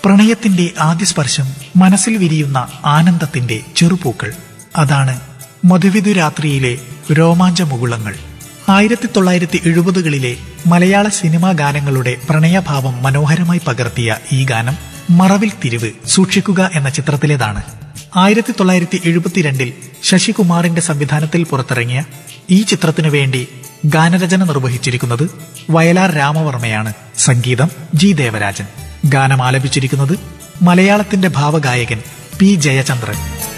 പ്രണയത്തിന്റെ ആദ്യ സ്പർശം മനസ്സിൽ വിരിയുന്ന ആനന്ദത്തിന്റെ ചെറുപൂക്കൾ അതാണ് മധുവിധു രാത്രിയിലെ രോമാഞ്ചമുകുളങ്ങൾ ആയിരത്തി തൊള്ളായിരത്തി എഴുപതുകളിലെ മലയാള സിനിമാ ഗാനങ്ങളുടെ പ്രണയഭാവം മനോഹരമായി പകർത്തിയ ഈ ഗാനം മറവിൽ തിരിവ് സൂക്ഷിക്കുക എന്ന ചിത്രത്തിലേതാണ് ആയിരത്തി തൊള്ളായിരത്തി എഴുപത്തിരണ്ടിൽ ശശികുമാറിന്റെ സംവിധാനത്തിൽ പുറത്തിറങ്ങിയ ഈ ചിത്രത്തിനു വേണ്ടി ഗാനരചന നിർവഹിച്ചിരിക്കുന്നത് വയലാർ രാമവർമ്മയാണ് സംഗീതം ജി ദേവരാജൻ ഗാനം ആലപിച്ചിരിക്കുന്നത് മലയാളത്തിന്റെ ഭാവഗായകൻ പി ജയചന്ദ്രൻ